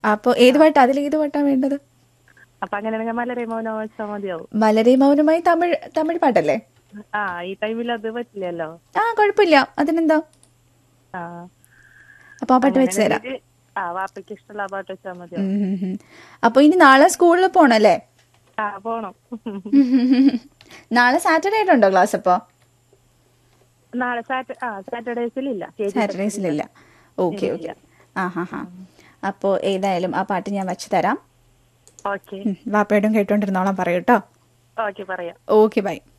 അപ്പൊ ഏത് പാട്ടാ അതിൽ ഏത് പാട്ടാ വേണ്ടത് അപ്പൊ അങ്ങനെയാണെങ്കിൽ മലരെ മൗനം വെച്ചാൽ മതിയാവും മലരെ മൗനമായി തമിഴ് തമിഴ് പാട്ടല്ലേ ആ ഈ ടൈമിൽ അത് പറ്റില്ലല്ലോ ആ കുഴപ്പമില്ല അതിനെന്താ ആ അപ്പൊ ആ പാട്ട് വെച്ച് തരാം അങ്ങനെയാണെങ്കിൽ ആ വാപ്പയ്ക്ക് ഇഷ്ടമുള്ള ആ പാട്ട് വെച്ചാൽ മതിയാവും ഉം, ഉം, ഉം. അപ്പൊ ഇനി നാളെ സ്കൂളിൽ പോണല്ലേ ആ പോണം നാളെ സാറ്റർഡേ ആയിട്ടുണ്ടോ ക്ലാസ് അപ്പോ നാളെ സാറ്റർ ആ സാറ്റർഡേസിലില്ല സാറ്റർഡേസിലില്ല ഓക്കെ ഓക്കെ ആ ഹാ ഹാ അപ്പോൾ ഏതായാലും ആ പാട്ട് ഞാൻ വെച്ച് തരാം ഓക്കെ ഉം, വാപ്പയോടും കേട്ടോണ്ടിരുന്നോളാം പറയൂട്ടോ ഓക്കെ പറയാം ഓക്കെ ബൈ